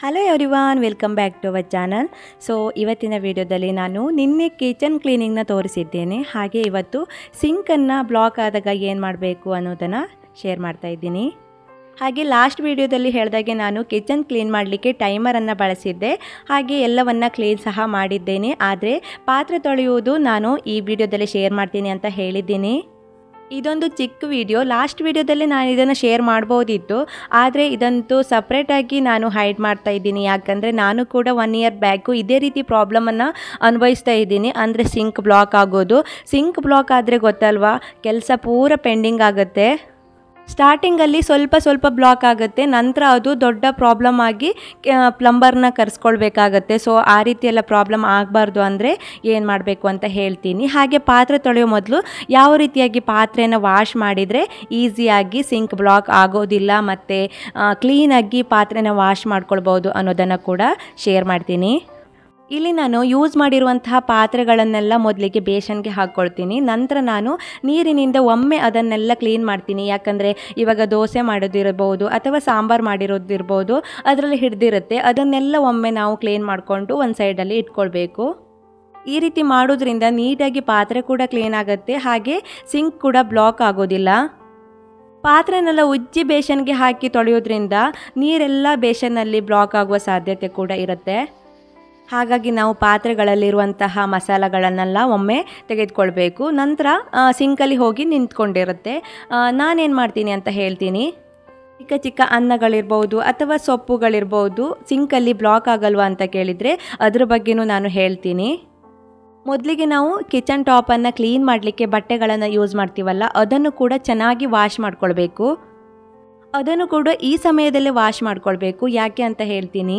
hello everyone welcome back to our channel so ಇವತ್ತಿನ ವಿಡಿಯೋದಲ್ಲಿ ನಾನು ನಿನ್ನೆ ಕಿಚನ್ ಕ್ಲೀನಿಂಗ್ನ ತೋರಿಸಿದ್ದೇನೆ ಹಾಗೆ ಇವತ್ತು ಸಿಂಕನ್ನು ಬ್ಲಾಕ್ ಆದಾಗ ಏನು ಮಾಡಬೇಕು ಅನ್ನೋದನ್ನು ಶೇರ್ ಮಾಡ್ತಾ ಇದ್ದೀನಿ ಹಾಗೆ ಲಾಸ್ಟ್ ವಿಡಿಯೋದಲ್ಲಿ ಹೇಳಿದಾಗೆ ನಾನು ಕಿಚನ್ ಕ್ಲೀನ್ ಮಾಡಲಿಕ್ಕೆ ಟೈಮರನ್ನು ಬಳಸಿದ್ದೆ ಹಾಗೆ ಎಲ್ಲವನ್ನು ಕ್ಲೀನ್ ಸಹ ಮಾಡಿದ್ದೇನೆ ಆದರೆ ಪಾತ್ರೆ ತೊಳೆಯುವುದು ನಾನು ಈ ವಿಡಿಯೋದಲ್ಲಿ ಶೇರ್ ಮಾಡ್ತೀನಿ ಅಂತ ಹೇಳಿದ್ದೀನಿ ಇದೊಂದು ಚಿಕ್ಕ ವಿಡಿಯೋ ಲಾಸ್ಟ್ ವಿಡಿಯೋದಲ್ಲಿ ನಾನು ಇದನ್ನು ಶೇರ್ ಮಾಡ್ಬೋದಿತ್ತು ಆದರೆ ಇದಂತೂ ಸಪ್ರೇಟಾಗಿ ನಾನು ಹೈಡ್ ಮಾಡ್ತಾ ಇದ್ದೀನಿ ಯಾಕಂದರೆ ನಾನು ಕೂಡ ಒನ್ ಇಯರ್ ಬ್ಯಾಕು ಇದೇ ರೀತಿ ಪ್ರಾಬ್ಲಮನ್ನು ಅನುಭವಿಸ್ತಾ ಇದ್ದೀನಿ ಅಂದರೆ ಸಿಂಕ್ ಬ್ಲಾಕ್ ಆಗೋದು ಸಿಂಕ್ ಬ್ಲಾಕ್ ಆದರೆ ಗೊತ್ತಲ್ವಾ ಕೆಲಸ ಪೂರ ಪೆಂಡಿಂಗ್ ಆಗುತ್ತೆ ಸ್ಟಾರ್ಟಿಂಗಲ್ಲಿ ಸ್ವಲ್ಪ ಸ್ವಲ್ಪ ಬ್ಲಾಕ್ ಆಗುತ್ತೆ ನಂತರ ಅದು ದೊಡ್ಡ ಪ್ರಾಬ್ಲಮ್ ಆಗಿ ಪ್ಲಂಬರ್ನ ಕರೆಸ್ಕೊಳ್ಬೇಕಾಗತ್ತೆ ಸೊ ಆ ರೀತಿ ಎಲ್ಲ ಪ್ರಾಬ್ಲಮ್ ಆಗಬಾರ್ದು ಅಂದರೆ ಏನು ಮಾಡಬೇಕು ಅಂತ ಹೇಳ್ತೀನಿ ಹಾಗೆ ಪಾತ್ರೆ ತೊಳೆಯೋ ಮೊದಲು ಯಾವ ರೀತಿಯಾಗಿ ಪಾತ್ರೆನ ವಾಶ್ ಮಾಡಿದರೆ ಈಸಿಯಾಗಿ ಸಿಂಕ್ ಬ್ಲಾಕ್ ಆಗೋದಿಲ್ಲ ಮತ್ತು ಕ್ಲೀನಾಗಿ ಪಾತ್ರೆನ ವಾಶ್ ಮಾಡ್ಕೊಳ್ಬೋದು ಅನ್ನೋದನ್ನು ಕೂಡ ಶೇರ್ ಮಾಡ್ತೀನಿ ಇಲ್ಲಿ ನಾನು ಯೂಸ್ ಮಾಡಿರುವಂತಹ ಪಾತ್ರೆಗಳನ್ನೆಲ್ಲ ಮೊದಲಿಗೆ ಬೇಸನ್ಗೆ ಹಾಕ್ಕೊಳ್ತೀನಿ ನಂತರ ನಾನು ನೀರಿನಿಂದ ಒಮ್ಮೆ ಅದನ್ನೆಲ್ಲ ಕ್ಲೀನ್ ಮಾಡ್ತೀನಿ ಯಾಕಂದರೆ ಇವಾಗ ದೋಸೆ ಮಾಡೋದಿರ್ಬೋದು ಅಥವಾ ಸಾಂಬಾರು ಮಾಡಿರೋದಿರ್ಬೋದು ಅದರಲ್ಲಿ ಹಿಡ್ದಿರುತ್ತೆ ಅದನ್ನೆಲ್ಲ ಒಮ್ಮೆ ನಾವು ಕ್ಲೀನ್ ಮಾಡಿಕೊಂಡು ಒಂದು ಸೈಡಲ್ಲಿ ಇಟ್ಕೊಳ್ಬೇಕು ಈ ರೀತಿ ಮಾಡೋದ್ರಿಂದ ನೀಟಾಗಿ ಪಾತ್ರೆ ಕೂಡ ಕ್ಲೀನ್ ಆಗುತ್ತೆ ಹಾಗೆ ಸಿಂಕ್ ಕೂಡ ಬ್ಲಾಕ್ ಆಗೋದಿಲ್ಲ ಪಾತ್ರೆನೆಲ್ಲ ಉಜ್ಜಿ ಬೇಸನ್ಗೆ ಹಾಕಿ ತೊಳೆಯೋದ್ರಿಂದ ನೀರೆಲ್ಲ ಬೇಸನ್ನಲ್ಲಿ ಬ್ಲಾಕ್ ಆಗುವ ಸಾಧ್ಯತೆ ಕೂಡ ಇರುತ್ತೆ ಹಾಗಾಗಿ ನಾವು ಪಾತ್ರೆಗಳಲ್ಲಿರುವಂತಹ ಮಸಾಲಗಳನ್ನೆಲ್ಲ ಒಮ್ಮೆ ತೆಗೆದುಕೊಳ್ಬೇಕು ನಂತರ ಸಿಂಕಲ್ಲಿ ಹೋಗಿ ನಿಂತ್ಕೊಂಡಿರುತ್ತೆ ನಾನೇನು ಮಾಡ್ತೀನಿ ಅಂತ ಹೇಳ್ತೀನಿ ಚಿಕ್ಕ ಚಿಕ್ಕ ಅನ್ನಗಳಿರ್ಬೋದು ಅಥವಾ ಸೊಪ್ಪುಗಳಿರ್ಬೋದು ಸಿಂಕಲ್ಲಿ ಬ್ಲಾಕ್ ಆಗಲ್ವಾ ಅಂತ ಕೇಳಿದರೆ ಅದ್ರ ಬಗ್ಗೆನೂ ನಾನು ಹೇಳ್ತೀನಿ ಮೊದಲಿಗೆ ನಾವು ಕಿಚನ್ ಟಾಪನ್ನು ಕ್ಲೀನ್ ಮಾಡಲಿಕ್ಕೆ ಬಟ್ಟೆಗಳನ್ನು ಯೂಸ್ ಮಾಡ್ತೀವಲ್ಲ ಅದನ್ನು ಕೂಡ ಚೆನ್ನಾಗಿ ವಾಶ್ ಮಾಡ್ಕೊಳ್ಬೇಕು ಅದನ್ನು ಕೂಡ ಈ ಸಮಯದಲ್ಲೇ ವಾಶ್ ಮಾಡ್ಕೊಳ್ಬೇಕು ಯಾಕೆ ಅಂತ ಹೇಳ್ತೀನಿ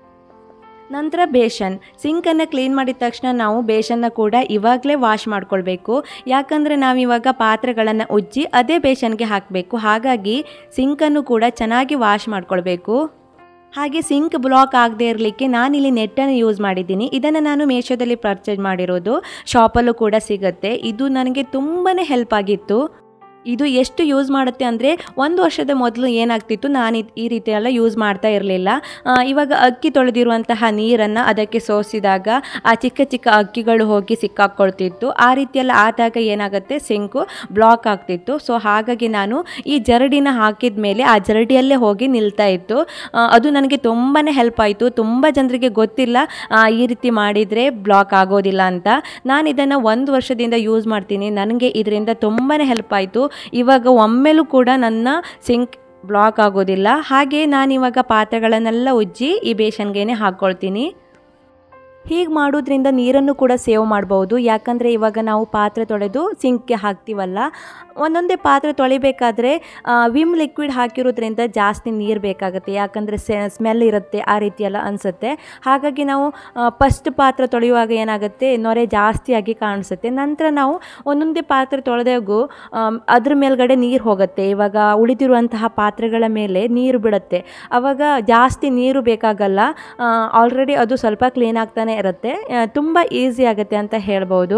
ನಂತರ ಬೇಷನ್ ಸಿಂಕನ್ನು ಕ್ಲೀನ್ ಮಾಡಿದ ತಕ್ಷಣ ನಾವು ಬೇಷನ್ನ ಕೂಡ ಇವಾಗಲೇ ವಾಶ್ ಮಾಡ್ಕೊಳ್ಬೇಕು ಯಾಕಂದರೆ ನಾವಿವಾಗ ಪಾತ್ರೆಗಳನ್ನು ಉಜ್ಜಿ ಅದೇ ಬೇಷನ್ಗೆ ಹಾಕಬೇಕು ಹಾಗಾಗಿ ಸಿಂಕನ್ನು ಕೂಡ ಚೆನ್ನಾಗಿ ವಾಶ್ ಮಾಡ್ಕೊಳ್ಬೇಕು ಹಾಗೆ ಸಿಂಕ್ ಬ್ಲಾಕ್ ಆಗದೆ ಇರಲಿಕ್ಕೆ ನಾನಿಲ್ಲಿ ನೆಟ್ಟನ್ನು ಯೂಸ್ ಮಾಡಿದ್ದೀನಿ ಇದನ್ನು ನಾನು ಮೇಶೋದಲ್ಲಿ ಪರ್ಚೇಸ್ ಮಾಡಿರೋದು ಶಾಪಲ್ಲೂ ಕೂಡ ಸಿಗುತ್ತೆ ಇದು ನನಗೆ ತುಂಬಾ ಹೆಲ್ಪ್ ಆಗಿತ್ತು ಇದು ಎಷ್ಟು ಯೂಸ್ ಮಾಡುತ್ತೆ ಅಂದರೆ ಒಂದು ವರ್ಷದ ಮೊದಲು ಏನಾಗ್ತಿತ್ತು ನಾನು ಈ ರೀತಿ ಎಲ್ಲ ಯೂಸ್ ಮಾಡ್ತಾ ಇರಲಿಲ್ಲ ಇವಾಗ ಅಕ್ಕಿ ತೊಳೆದಿರುವಂತಹ ನೀರನ್ನು ಅದಕ್ಕೆ ಸೋಸಿದಾಗ ಆ ಚಿಕ್ಕ ಚಿಕ್ಕ ಅಕ್ಕಿಗಳು ಹೋಗಿ ಸಿಕ್ಕಾಕ್ಕೊಳ್ತಿತ್ತು ಆ ರೀತಿಯೆಲ್ಲ ಆದಾಗ ಏನಾಗುತ್ತೆ ಸಿಂಕು ಬ್ಲಾಕ್ ಆಗ್ತಿತ್ತು ಸೊ ಹಾಗಾಗಿ ನಾನು ಈ ಜರಡಿನ ಹಾಕಿದ ಮೇಲೆ ಆ ಜರಡಿಯಲ್ಲೇ ಹೋಗಿ ನಿಲ್ತಾ ಇತ್ತು ಅದು ನನಗೆ ತುಂಬಾ ಹೆಲ್ಪ್ ಆಯಿತು ತುಂಬ ಜನರಿಗೆ ಗೊತ್ತಿಲ್ಲ ಈ ರೀತಿ ಮಾಡಿದರೆ ಬ್ಲಾಕ್ ಆಗೋದಿಲ್ಲ ಅಂತ ನಾನು ಇದನ್ನು ಒಂದು ವರ್ಷದಿಂದ ಯೂಸ್ ಮಾಡ್ತೀನಿ ನನಗೆ ಇದರಿಂದ ತುಂಬಾ ಹೆಲ್ಪ್ ಆಯಿತು ಇವಾಗ ಒಮ್ಮೆಲೂ ಕೂಡ ನನ್ನ ಸಿಂಕ್ ಬ್ಲಾಕ್ ಆಗೋದಿಲ್ಲ ಹಾಗೆ ನಾನಿವಾಗ ಪಾತ್ರೆಗಳನ್ನೆಲ್ಲ ಉಜ್ಜಿ ಈ ಬೇಸನ್ಗೆ ಹಾಕ್ಕೊಳ್ತೀನಿ ಹೀಗೆ ಮಾಡೋದ್ರಿಂದ ನೀರನ್ನು ಕೂಡ ಸೇವ್ ಮಾಡ್ಬೋದು ಯಾಕಂದರೆ ಇವಾಗ ನಾವು ಪಾತ್ರೆ ತೊಳೆದು ಸಿಂಕ್ಗೆ ಹಾಕ್ತೀವಲ್ಲ ಒಂದೊಂದೇ ಪಾತ್ರೆ ತೊಳಿಬೇಕಾದ್ರೆ ವಿಮ್ ಲಿಕ್ವಿಡ್ ಹಾಕಿರೋದ್ರಿಂದ ಜಾಸ್ತಿ ನೀರು ಬೇಕಾಗುತ್ತೆ ಯಾಕಂದರೆ ಸ್ಮೆಲ್ ಇರುತ್ತೆ ಆ ರೀತಿ ಎಲ್ಲ ಅನಿಸುತ್ತೆ ಹಾಗಾಗಿ ನಾವು ಫಸ್ಟ್ ಪಾತ್ರೆ ತೊಳೆಯುವಾಗ ಏನಾಗುತ್ತೆ ನೊರೆ ಜಾಸ್ತಿಯಾಗಿ ಕಾಣಿಸುತ್ತೆ ನಂತರ ನಾವು ಒಂದೊಂದೇ ಪಾತ್ರೆ ತೊಳೆದಾಗೂ ಅದ್ರ ಮೇಲ್ಗಡೆ ನೀರು ಹೋಗುತ್ತೆ ಇವಾಗ ಉಳಿದಿರುವಂತಹ ಪಾತ್ರೆಗಳ ಮೇಲೆ ನೀರು ಬಿಡುತ್ತೆ ಆವಾಗ ಜಾಸ್ತಿ ನೀರು ಬೇಕಾಗಲ್ಲ ಆಲ್ರೆಡಿ ಅದು ಸ್ವಲ್ಪ ಕ್ಲೀನ್ ಆಗ್ತಾನೆ ಇರುತ್ತೆ ತುಂಬ ಈಸಿ ಆಗುತ್ತೆ ಅಂತ ಹೇಳ್ಬೋದು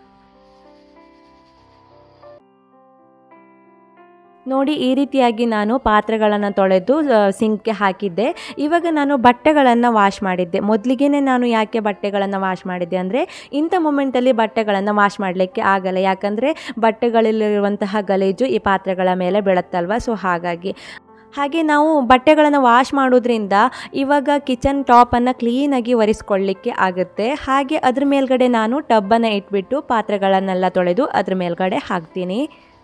ನೋಡಿ ಈ ರೀತಿಯಾಗಿ ನಾನು ಪಾತ್ರೆಗಳನ್ನು ತೊಳೆದು ಸಿಂಕ್ಗೆ ಹಾಕಿದ್ದೆ ಇವಾಗ ನಾನು ಬಟ್ಟೆಗಳನ್ನು ವಾಶ್ ಮಾಡಿದ್ದೆ ಮೊದಲಿಗೆ ನಾನು ಯಾಕೆ ಬಟ್ಟೆಗಳನ್ನು ವಾಶ್ ಮಾಡಿದ್ದೆ ಅಂದರೆ ಇಂಥ ಮೊಮೆಂಟಲ್ಲಿ ಬಟ್ಟೆಗಳನ್ನು ವಾಶ್ ಮಾಡಲಿಕ್ಕೆ ಆಗಲ್ಲ ಯಾಕಂದರೆ ಬಟ್ಟೆಗಳಲ್ಲಿರುವಂತಹ ಗಲೀಜು ಈ ಪಾತ್ರೆಗಳ ಮೇಲೆ ಬೀಳುತ್ತಲ್ವ ಸೊ ಹಾಗಾಗಿ ಹಾಗೆ ನಾವು ಬಟ್ಟೆಗಳನ್ನು ವಾಶ್ ಮಾಡೋದ್ರಿಂದ ಇವಾಗ ಕಿಚನ್ ಟಾಪನ್ನು ಕ್ಲೀನಾಗಿ ಒರೆಸ್ಕೊಳ್ಳಿಕ್ಕೆ ಆಗುತ್ತೆ ಹಾಗೆ ಅದ್ರ ಮೇಲ್ಗಡೆ ನಾನು ಟಬ್ಬನ್ನು ಇಟ್ಬಿಟ್ಟು ಪಾತ್ರೆಗಳನ್ನೆಲ್ಲ ತೊಳೆದು ಅದ್ರ ಮೇಲ್ಗಡೆ ಹಾಕ್ತೀನಿ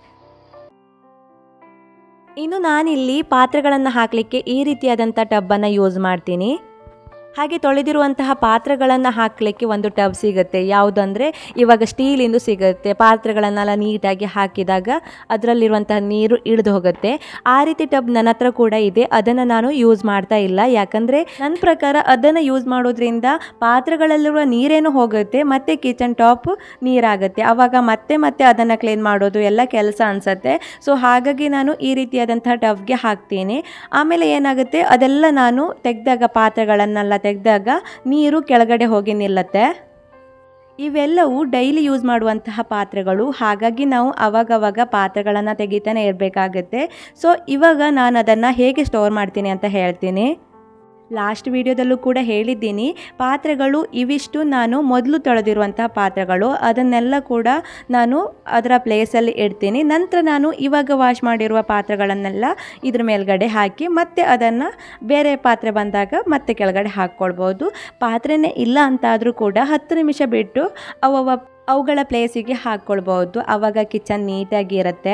ಇನ್ನು ನಾನಿಲ್ಲಿ ಪಾತ್ರೆಗಳನ್ನು ಹಾಕಲಿಕ್ಕೆ ಈ ರೀತಿಯಾದಂಥ ಟಬ್ಬನ್ನು ಯೂಸ್ ಮಾಡ್ತೀನಿ ಹಾಗೆ ತೊಳೆದಿರುವಂತಹ ಪಾತ್ರೆಗಳನ್ನು ಹಾಕಲಿಕ್ಕೆ ಒಂದು ಟಬ್ ಸಿಗುತ್ತೆ ಯಾವುದಂದರೆ ಇವಾಗ ಸ್ಟೀಲಿಂದು ಸಿಗುತ್ತೆ ಪಾತ್ರೆಗಳನ್ನೆಲ್ಲ ನೀಟಾಗಿ ಹಾಕಿದಾಗ ಅದರಲ್ಲಿರುವಂತಹ ನೀರು ಇಳಿದು ಹೋಗುತ್ತೆ ಆ ರೀತಿ ಟಬ್ ನನ್ನ ಹತ್ರ ಕೂಡ ಇದೆ ಅದನ್ನು ನಾನು ಯೂಸ್ ಮಾಡ್ತಾ ಇಲ್ಲ ಯಾಕಂದರೆ ನನ್ನ ಪ್ರಕಾರ ಅದನ್ನು ಯೂಸ್ ಮಾಡೋದ್ರಿಂದ ಪಾತ್ರೆಗಳಲ್ಲಿರುವ ನೀರೇನು ಹೋಗುತ್ತೆ ಮತ್ತು ಕಿಚನ್ ಟಾಪ್ ನೀರಾಗುತ್ತೆ ಆವಾಗ ಮತ್ತೆ ಮತ್ತೆ ಅದನ್ನು ಕ್ಲೀನ್ ಮಾಡೋದು ಎಲ್ಲ ಕೆಲಸ ಅನಿಸುತ್ತೆ ಸೊ ಹಾಗಾಗಿ ನಾನು ಈ ರೀತಿಯಾದಂತಹ ಟಬ್ಗೆ ಹಾಕ್ತೀನಿ ಆಮೇಲೆ ಏನಾಗುತ್ತೆ ಅದೆಲ್ಲ ನಾನು ತೆಗೆದಾಗ ಪಾತ್ರೆಗಳನ್ನೆಲ್ಲ ತೆಗೆದಾಗ ನೀರು ಕೆಳಗಡೆ ಹೋಗಿ ನಿಲ್ಲತ್ತೆ ಇವೆಲ್ಲವೂ ಡೈಲಿ ಯೂಸ್ ಮಾಡುವಂತಹ ಪಾತ್ರೆಗಳು ಹಾಗಾಗಿ ನಾವು ಅವಾಗವಾಗ ಪಾತ್ರೆಗಳನ್ನು ತೆಗಿತಾನೆ ಇರಬೇಕಾಗತ್ತೆ ಸೊ ಇವಾಗ ನಾನು ಅದನ್ನು ಹೇಗೆ ಸ್ಟೋರ್ ಮಾಡ್ತೀನಿ ಅಂತ ಹೇಳ್ತೀನಿ ಲಾಸ್ಟ್ ವಿಡಿಯೋದಲ್ಲೂ ಕೂಡ ಹೇಳಿದ್ದೀನಿ ಪಾತ್ರೆಗಳು ಇವಿಷ್ಟು ನಾನು ಮೊದಲು ತೊಳೆದಿರುವಂತಹ ಪಾತ್ರೆಗಳು ಅದನ್ನೆಲ್ಲ ಕೂಡ ನಾನು ಅದರ ಪ್ಲೇಸಲ್ಲಿ ಇಡ್ತೀನಿ ನಂತರ ನಾನು ಇವಾಗ ವಾಶ್ ಮಾಡಿರುವ ಪಾತ್ರೆಗಳನ್ನೆಲ್ಲ ಇದ್ರ ಮೇಲ್ಗಡೆ ಹಾಕಿ ಮತ್ತೆ ಅದನ್ನು ಬೇರೆ ಪಾತ್ರೆ ಬಂದಾಗ ಮತ್ತೆ ಕೆಳಗಡೆ ಹಾಕ್ಕೊಳ್ಬೋದು ಪಾತ್ರೆನೇ ಇಲ್ಲ ಅಂತಾದರೂ ಕೂಡ ಹತ್ತು ನಿಮಿಷ ಬಿಟ್ಟು ಅವ ಅವುಗಳ ಪ್ಲೇಸಿಗೆ ಹಾಕ್ಕೊಳ್ಬೋದು ಆವಾಗ ಕಿಚನ್ ನೀಟಾಗಿ ಇರುತ್ತೆ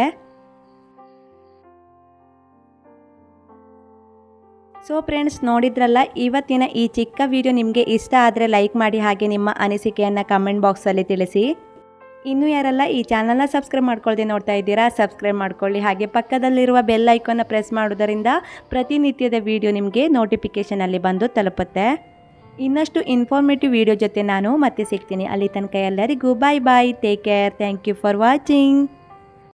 ಸೊ ಫ್ರೆಂಡ್ಸ್ ನೋಡಿದ್ರಲ್ಲ ಇವತ್ತಿನ ಈ ಚಿಕ್ಕ ವಿಡಿಯೋ ನಿಮಗೆ ಇಷ್ಟ ಆದರೆ ಲೈಕ್ ಮಾಡಿ ಹಾಗೆ ನಿಮ್ಮ ಅನಿಸಿಕೆಯನ್ನು ಕಮೆಂಟ್ ಬಾಕ್ಸಲ್ಲಿ ತಿಳಿಸಿ ಇನ್ನೂ ಯಾರೆಲ್ಲ ಈ ಚಾನಲ್ನ ಸಬ್ಸ್ಕ್ರೈಬ್ ಮಾಡ್ಕೊಳ್ದೆ ನೋಡ್ತಾ ಇದ್ದೀರಾ ಸಬ್ಸ್ಕ್ರೈಬ್ ಮಾಡ್ಕೊಳ್ಳಿ ಹಾಗೆ ಪಕ್ಕದಲ್ಲಿರುವ ಬೆಲ್ ಐಕಾನ್ನ ಪ್ರೆಸ್ ಮಾಡೋದರಿಂದ ಪ್ರತಿನಿತ್ಯದ ವಿಡಿಯೋ ನಿಮಗೆ ನೋಟಿಫಿಕೇಷನಲ್ಲಿ ಬಂದು ತಲುಪುತ್ತೆ ಇನ್ನಷ್ಟು ಇನ್ಫಾರ್ಮೇಟಿವ್ ವಿಡಿಯೋ ಜೊತೆ ನಾನು ಮತ್ತೆ ಸಿಗ್ತೀನಿ ಅಲ್ಲಿ ತನಕ ಎಲ್ಲರಿಗೂ bye bye take care thank you for watching